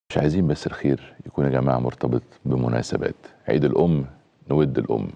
مش عايزين بس الخير يكون يا جماعة مرتبط بمناسبات عيد الأم نود الأم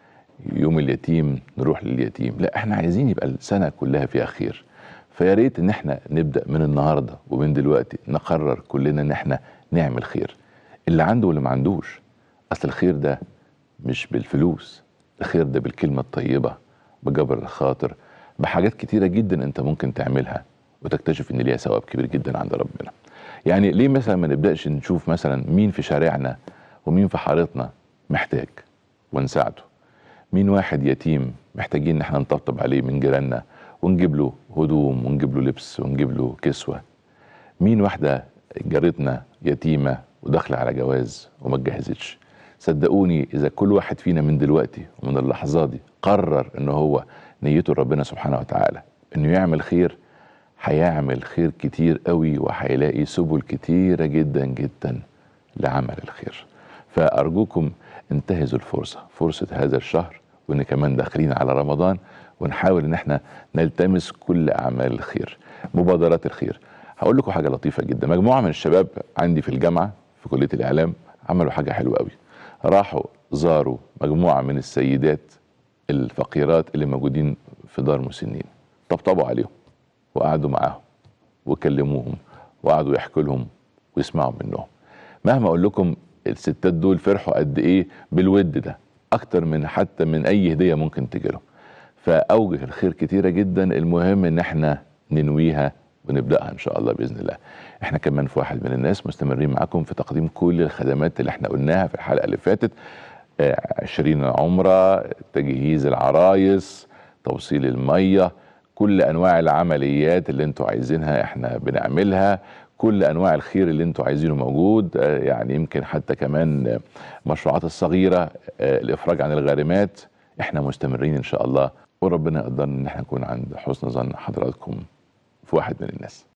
يوم اليتيم نروح لليتيم لا احنا عايزين يبقى السنة كلها فيها خير فيا ريت ان احنا نبدأ من النهاردة ومن دلوقتي نقرر كلنا ان احنا نعمل خير اللي عنده واللي ما عندوش اصل الخير ده مش بالفلوس الخير ده بالكلمة الطيبة بجبر الخاطر بحاجات كتيرة جدا انت ممكن تعملها وتكتشف ان ليها ثواب كبير جدا عند ربنا يعني ليه مثلا ما نبداش نشوف مثلا مين في شارعنا ومين في حارتنا محتاج ونساعده مين واحد يتيم محتاجين ان احنا نطبطب عليه من جيراننا ونجيب له هدوم ونجيب له لبس ونجيب له كسوه مين واحده جارتنا يتيمه وداخله على جواز وما اتجهزتش صدقوني اذا كل واحد فينا من دلوقتي ومن اللحظات دي قرر ان هو نيته ربنا سبحانه وتعالى انه يعمل خير هيعمل خير كتير قوي وهيلاقي سبل كتيرة جدا جدا لعمل الخير فأرجوكم انتهزوا الفرصة فرصة هذا الشهر وإن كمان داخلين على رمضان ونحاول إن احنا نلتمس كل أعمال الخير مبادرات الخير هقول لكم حاجة لطيفة جدا مجموعة من الشباب عندي في الجامعة في كلية الإعلام عملوا حاجة حلوة قوي راحوا زاروا مجموعة من السيدات الفقيرات اللي موجودين في دار مسنين طبطبوا عليهم وقعدوا معاهم وكلموهم وقعدوا يحكوا لهم ويسمعوا منهم مهما اقول لكم الستات دول فرحوا قد ايه بالود ده اكتر من حتى من اي هديه ممكن تجي لهم فاوجه الخير كتيره جدا المهم ان احنا ننويها ونبداها ان شاء الله باذن الله احنا كمان في واحد من الناس مستمرين معاكم في تقديم كل الخدمات اللي احنا قلناها في الحلقه اللي فاتت آه، عشرين عمره تجهيز العرايس توصيل الميه كل انواع العمليات اللي انتوا عايزينها احنا بنعملها كل انواع الخير اللي انتوا عايزينه موجود آه، يعني يمكن حتى كمان آه، مشروعات الصغيره آه، الافراج عن الغارمات احنا مستمرين ان شاء الله وربنا يقدرنا ان احنا نكون عند حسن ظن حضراتكم في واحد من الناس